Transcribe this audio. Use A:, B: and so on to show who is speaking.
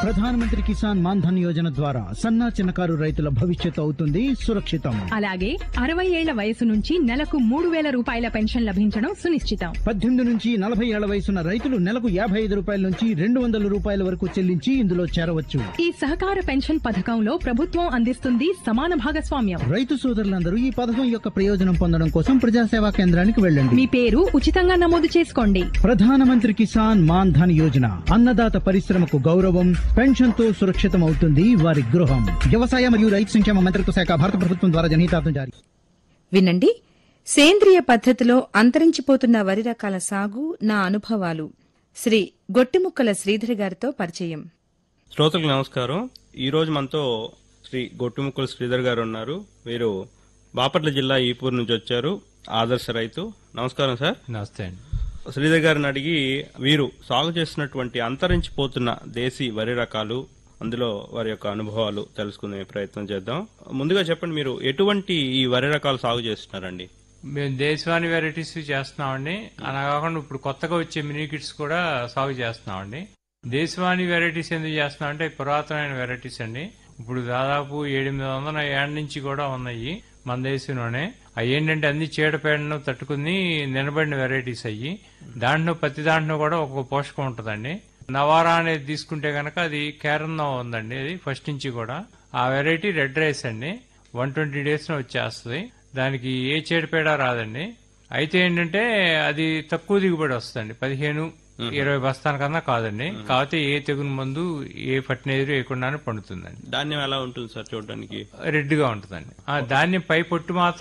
A: ప్రధానమంత్రి కిసాన్ మాన్ ధన్ యోజన ద్వారా సన్నా చిన్నకారు రైతుల భవిష్యత్తు అవుతుంది సురక్షితం
B: అలాగే అరవై ఏళ్ల వయసు నుంచి నెలకు మూడు వేల రూపాయల పెన్షన్ లభించడం సునిశ్చితం
A: పద్దెనిమిది నుంచి నలభై ఏళ్ల వయసున్న రైతులు నెలకు యాభై ఐదు రూపాయల నుంచి రెండు వందల రూపాయల వరకు చెల్లించి ఇందులో చేరవచ్చు
B: ఈ సహకార పెన్షన్ పథకంలో ప్రభుత్వం అందిస్తుంది సమాన భాగస్వామ్యం
A: రైతు సోదరులందరూ ఈ పథకం యొక్క ప్రయోజనం పొందడం కోసం ప్రజాసేవా కేంద్రానికి వెళ్ళండి
B: మీ పేరు ఉచితంగా నమోదు చేసుకోండి
A: ప్రధానమంత్రి కిసాన్ మాన్ ధన్ యోజన అన్నదాత పరిశ్రమకు గౌరవం పెన్షన్ తో సురక్షితం అవుతుంది వారి గృహం వ్యవసాయ మరియు రైతు సంక్షేమ మంత్రిత్వ శాఖ భారత ప్రభుత్వం ద్వారా జనహితార్థం జారీ
C: వినండి సేంద్రియ పద్ధతిలో అంతరించిపోతున్న వరి రకాల సాగు నా అనుభవాలు శ్రీ గొట్టిముక్కల శ్రీధర్ గారితో పరిచయం
D: శ్రోతలకు నమస్కారం ఈ రోజు మనతో శ్రీ గొట్టుముక్కల శ్రీధర్ గారు ఉన్నారు వీరు బాపట్ల జిల్లా ఈపూర్ నుంచి వచ్చారు ఆదర్శ రైతు నమస్కారం సార్
E: నమస్తే అండి
D: శ్రీధర్ గారిని అడిగి వీరు సాగు చేస్తున్నటువంటి అంతరించిపోతున్న దేశీ వరి రకాలు అందులో వారి యొక్క అనుభవాలు తెలుసుకునే ప్రయత్నం చేద్దాం ముందుగా చెప్పండి మీరు ఎటువంటి ఈ వరి రకాలు సాగు చేస్తున్నారండి
E: మేము దేశవాణి వెరైటీస్ చేస్తున్నామండి అలా కాకుండా ఇప్పుడు కొత్తగా వచ్చే మినీ కిట్స్ కూడా సాగు చేస్తున్నామండి దేశవాణి వెరైటీస్ ఎందుకు చేస్తున్నామంటే అవి పురాతనమైన వెరైటీస్ అండి ఇప్పుడు దాదాపు ఎనిమిది వందల ఏళ్ళ నుంచి కూడా ఉన్నాయి మన దేశంలోనే అవి ఏంటంటే అన్ని చీడపేడను తట్టుకుని నిలబడిన వెరైటీస్ అయ్యి దాంట్లో ప్రతి దాంట్లో కూడా ఒక్కొక్క పోషకం ఉంటుందండి నవారా అనేది తీసుకుంటే గనక అది కేరళలో ఉందండి అది ఫస్ట్ నుంచి కూడా ఆ వెరైటీ రెడ్ రైస్ అండి వన్ ట్వంటీ డేస్ లో వచ్చేస్తుంది దానికి ఏ చీడపేడ రాదండి అయితే ఏంటంటే అది తక్కువ దిగుబడి వస్తుందండి పదిహేను ఇరవై బస్తాల కన్నా కాదండి కాకపోతే ఏ తెగులు మందు ఏ ఫర్టిలైజర్ వేయకుండానే పండుతుందండి
D: ధాన్యం ఎలా ఉంటుంది సార్ చూడడానికి
E: రెడ్ గా ఉంటుందండి ఆ ధాన్యం పై పొట్టు మాత్రం